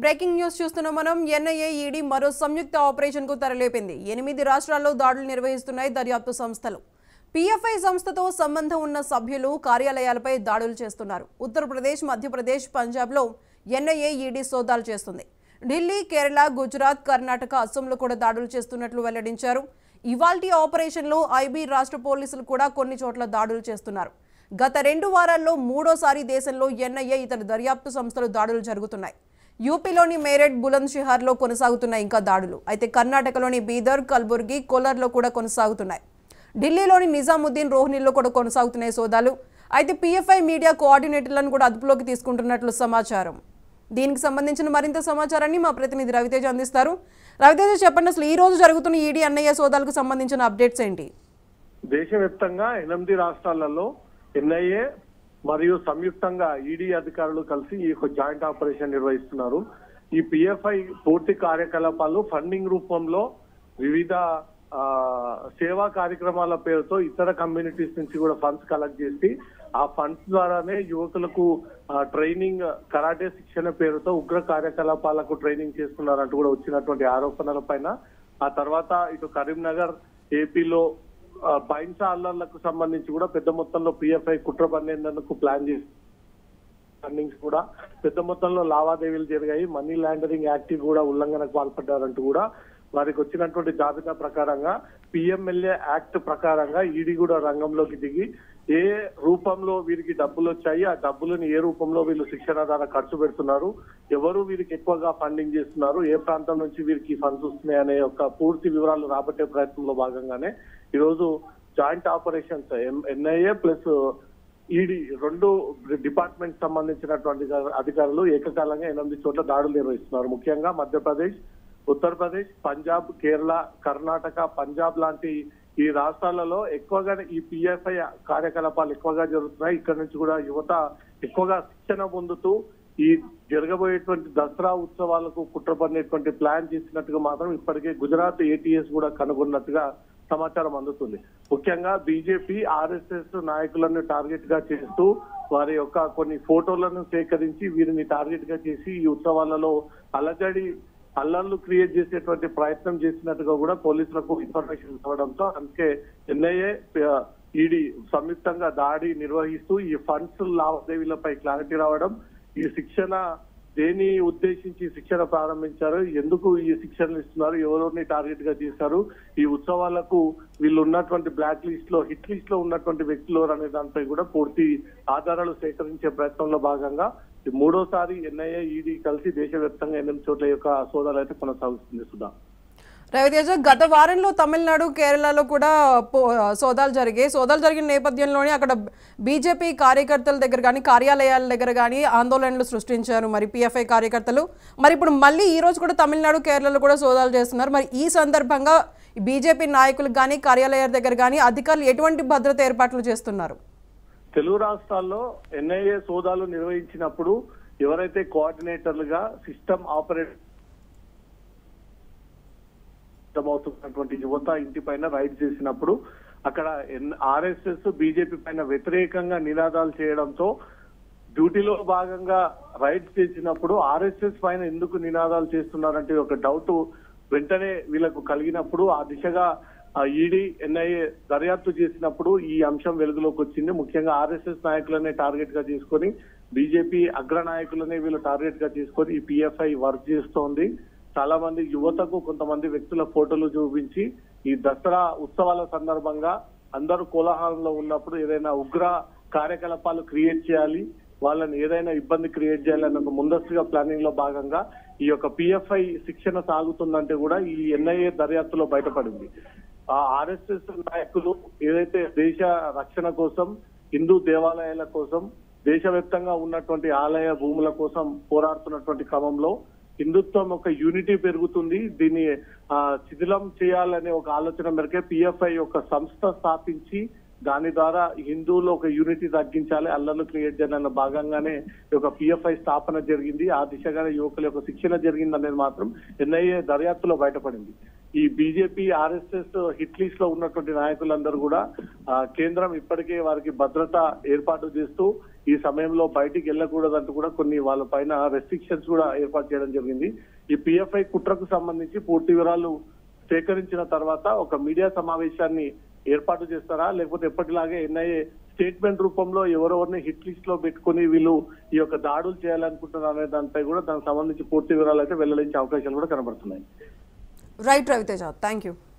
breaking news చూస్తున్నాం మనం NIA ED మరో సంయుక్త ఆపరేషన్ కు తెరలేపింది ఎనిమిది రాష్ట్రాల్లో దాడులు నిర్వహిస్తున్నాయి దర్యాప్తు సంస్థలు పిఎఫ్ఐ సంస్థతో సంబంధం ఉన్న సభ్యులు కార్యాలయాలపై దాడులు చేస్తున్నారు ఉత్తరప్రదేశ్ మధ్యప్రదేశ్ పంజాబ్లో ఎన్ఐఏ ఈడీ సోదాలు చేస్తుంది ఢిల్లీ కేరళ గుజరాత్ కర్ణాటక అస్సాంలో కూడా దాడులు చేస్తున్నట్లు వెల్లడించారు ఇవాల్టి ఆపరేషన్లో ఐబీ రాష్ట్ర పోలీసులు కూడా కొన్ని చోట్ల దాడులు చేస్తున్నారు గత రెండు వారాల్లో మూడోసారి దేశంలో ఎన్ఐఏ ఇతర దర్యాప్తు సంస్థలు దాడులు జరుగుతున్నాయి యూపీలోని మేరట్ బులంద్ షిహార్లో కొనసాగుతున్నాయి ఇంకా దాడులు అయితే కర్ణాటకలోని బీదర్ కల్బుర్గి కోలార్లో కూడా కొనసాగుతున్నాయి ఢిల్లీలోని నిజాముద్దీన్ రోహిణిలో కూడా కొనసాగుతున్నాయి సోదాలు అయితే పీఎఫ్ఐ మీడియా కోఆర్డినేటర్లను కూడా అదుపులోకి తీసుకుంటున్నట్లు సమాచారం దీనికి సంబంధించిన మరింత సమాచారాన్ని మా ప్రతినిధి రవితేజ అందిస్తారు రవితేజ చెప్పండి అసలు ఈ రోజు జరుగుతున్న ఈడీ అన్నయ్య సోదాలకు సంబంధించిన అప్డేట్స్ ఏంటి దేశవ్యాప్తంగా ఎనిమిది రాష్ట్రాలలో ఎన్ఐఏ మరియు సంయుక్తంగా ఈడీ అధికారులు కలిసి ఈ ఒక జాయింట్ ఆపరేషన్ నిర్వహిస్తున్నారు ఈ పిఎఫ్ఐ పూర్తి కార్యకలాపాలు ఫండింగ్ రూపంలో వివిధ ఆ, సేవా కార్యక్రమాల పేరుతో ఇతర కమ్యూనిటీస్ నుంచి కూడా ఫండ్స్ కలెక్ట్ చేసి ఆ ఫండ్స్ ద్వారానే యువకులకు ఆ, ట్రైనింగ్ కరాటే శిక్షణ పేరుతో ఉగ్ర కార్యకలాపాలకు ట్రైనింగ్ చేస్తున్నారంటూ కూడా వచ్చినటువంటి ఆరోపణల పైన ఆ తర్వాత ఇటు కరీంనగర్ ఏపీలో ఆ, బైన్సా అల్లర్లకు సంబంధించి కూడా పెద్ద మొత్తంలో పిఎఫ్ఐ కుట్ర పన్నేందుకు ప్లాన్ చేసి ఫండింగ్స్ కూడా పెద్ద మొత్తంలో లావాదేవీలు జరిగాయి మనీ లాండరింగ్ యాక్ట్ కూడా ఉల్లంఘనకు పాల్పడ్డారంటూ కూడా వారికి వచ్చినటువంటి జాబితా ప్రకారంగా పిఎంఎల్ఏ యాక్ట్ ప్రకారంగా ఈడీ కూడా రంగంలోకి దిగి ఏ రూపంలో వీరికి డబ్బులు వచ్చాయి ఆ డబ్బులను ఏ రూపంలో వీళ్ళు శిక్షణ ద్వారా ఖర్చు పెడుతున్నారు ఎవరు వీరికి ఎక్కువగా ఫండింగ్ చేస్తున్నారు ఏ ప్రాంతం నుంచి వీరికి ఫండ్స్ వస్తున్నాయి అనే యొక్క పూర్తి వివరాలు రాబట్టే ప్రయత్నంలో భాగంగానే ఈరోజు joint operations N I A plus E D రెండు డిపార్ట్మెంట్ సంబంధించినటువంటి అధికారులు ఏకకాలంగా ఎనిమిది చోట్ల దాడులు నిర్వహిస్తున్నారు ముఖ్యంగా మధ్యప్రదేశ్ ఉత్తరప్రదేశ్ పంజాబ్ కేరళ కర్ణాటక పంజాబ్ లాంటి ఈ రాష్ట్రాలలో ఎక్కువగా ఈ పిఎఫ్ఐ కార్యకలాపాలు ఎక్కువగా జరుగుతున్నాయి ఇక్కడ నుంచి కూడా యువత ఎక్కువగా శిక్షణ పొందుతూ ఈ జరగబోయేటువంటి దసరా ఉత్సవాలకు కుట్ర పడినటువంటి ప్లాన్ చేసినట్టుగా మాత్రం ఇప్పటికే గుజరాత్ ఏటీఎస్ కూడా కనుగొన్నట్టుగా సమాచారం అందుతుంది ముఖ్యంగా బీజేపీ ఆర్ఎస్ఎస్ నాయకులను టార్గెట్ గా చేస్తూ వారి యొక్క కొన్ని ఫోటోలను సేకరించి వీరిని టార్గెట్ గా చేసి ఈ ఉత్సవాలలో అలజడి అల్లర్లు క్రియేట్ చేసేటువంటి ప్రయత్నం చేసినట్టుగా కూడా పోలీసులకు ఇన్ఫర్మేషన్ ఇవ్వడంతో అందుకే ఎన్ఐఏ ఈడీ సంయుక్తంగా దాడి నిర్వహిస్తూ ఈ ఫండ్స్ లావాదేవీలపై క్లారిటీ రావడం ఈ శిక్షణ దేని ఉద్దేశించి శిక్షణ ప్రారంభించారు ఎందుకు ఈ శిక్షణలు ఇస్తున్నారు ఎవరెవరిని టార్గెట్ గా చేశారు ఈ ఉత్సవాలకు వీళ్ళు ఉన్నటువంటి బ్లాక్ లిస్ట్ లో హిట్ లిస్ట్ లో ఉన్నటువంటి వ్యక్తులు ఎవరు అనే దానిపై కూడా పూర్తి ఆధారాలు సేకరించే ప్రయత్నంలో భాగంగా ఈ మూడోసారి ఎన్ఐఏ ఈడీ కలిసి దేశవ్యాప్తంగా ఎనిమిది చోట్ల యొక్క సోదాలు అయితే కొనసాగుతుంది సుధా రవితేజ గత వారంలో తమిళనాడు కేరళలో కూడా పో- సోదాలు జరిగాయి సోదాలు జరిగిన నేపథ్యంలోనే అక్కడ బీజేపీ కార్యకర్తల దగ్గర కానీ కార్యాలయాల దగ్గర కానీ ఆందోళనలు సృష్టించారు మరి పిఎఫ్ఐ కార్యకర్తలు మరి ఇప్పుడు మళ్ళీ ఈ రోజు కూడా తమిళనాడు కేరళలో కూడా సోదాలు చేస్తున్నారు మరి ఈ సందర్భంగా బీజేపీ నాయకులకు కానీ కార్యాలయాల దగ్గర కానీ అధికారులు ఎటువంటి భద్రత ఏర్పాట్లు చేస్తున్నారు తెలుగు రాష్ట్రాల్లో ఎన్ఐఏ సోదాలు నిర్వహించినప్పుడు ఎవరైతే కోఆర్డినేటర్లుగా సిస్టమ్ ఆపరేట్ అవుతున్నటువంటి యువత ఇంటి పైన రైడ్ చేసినప్పుడు అక్కడ ఆర్ఎస్ఎస్ బీజేపీ పైన వ్యతిరేకంగా నినాదాలు చేయడంతో డ్యూటీలో భాగంగా రైడ్ చేసినప్పుడు ఆర్ఎస్ఎస్ పైన ఎందుకు నినాదాలు చేస్తున్నారంటే ఒక డౌట్ వెంటనే వీళ్ళకు కలిగినప్పుడు ఆ దిశగా ఈడీ ఎన్ఐఏ దర్యాప్తు చేసినప్పుడు ఈ అంశం వెలుగులోకి వచ్చింది ముఖ్యంగా ఆర్ఎస్ఎస్ నాయకులనే టార్గెట్ గా తీసుకొని బీజేపీ అగ్ర నాయకులనే వీళ్ళు టార్గెట్ గా తీసుకొని ఈ పిఎఫ్ఐ వర్క్ చేస్తోంది చాలా మంది యువతకు కొంతమంది వ్యక్తుల ఫోటోలు చూపించి ఈ దసరా ఉత్సవాల సందర్భంగా అందరూ కోలాహలంలో ఉన్నప్పుడు ఏదైనా ఉగ్ర కార్యకలాపాలు క్రియేట్ చేయాలి వాళ్ళని ఏదైనా ఇబ్బంది క్రియేట్ చేయాలని ఒక ముందస్తుగా ప్లానింగ్ లో భాగంగా ఈ యొక్క పిఎఫ్ఐ శిక్షణ సాగుతుందంటే కూడా ఈ ఎన్ఐఏ దర్యాప్తులో బయటపడింది ఆ ఆర్ఎస్ఎస్ నాయకులు ఏదైతే దేశ రక్షణ కోసం హిందూ దేవాలయాల కోసం దేశవ్యాప్తంగా ఉన్నటువంటి ఆలయ భూముల కోసం పోరాడుతున్నటువంటి క్రమంలో హిందుత్వం ఒక యూనిటీ పెరుగుతుంది దీన్ని ఆ, శిథిలం చేయాలనే ఒక ఆలోచన మేరకే పిఎఫ్ఐ ఒక సంస్థ స్థాపించి దాని ద్వారా హిందువులు ఒక యూనిటీ తగ్గించాలి అల్లర్లు క్రియేట్ చేయాలన్న భాగంగానే ఈ యొక్క పిఎఫ్ఐ స్థాపన జరిగింది ఆ దిశగానే యువకుల యొక్క శిక్షణ జరిగింది అనేది మాత్రం ఎన్ఐఏ దర్యాప్తులో బయటపడింది ఈ బీజేపీ ఆర్ఎస్ఎస్ హిట్ లిస్ట్ లో ఉన్నటువంటి నాయకులందరూ కూడా ఆ, కేంద్రం ఇప్పటికే వారికి భద్రత ఏర్పాటు చేస్తూ ఈ సమయంలో బయటికి వెళ్ళకూడదంటూ కూడా కొన్ని వాళ్ళ పైన రెస్ట్రిక్షన్స్ కూడా ఏర్పాటు చేయడం జరిగింది ఈ పిఎఫ్ఐ కుట్రకు సంబంధించి పూర్తి వివరాలు సేకరించిన తర్వాత ఒక మీడియా సమావేశాన్ని ఏర్పాటు చేస్తారా లేకపోతే ఎప్పటిలాగే ఎన్ఐఏ స్టేట్మెంట్ రూపంలో ఎవరెవరిని హిట్ లిస్ట్ లో పెట్టుకుని వీళ్ళు ఈ యొక్క దాడులు చేయాలనుకుంటున్నారు అనే దానిపై కూడా దానికి సంబంధించి పూర్తి వివరాలు అయితే వెల్లడించే అవకాశాలు కూడా కనబడుతున్నాయి రైట్ రవితేజ థ్యాంక్ యూ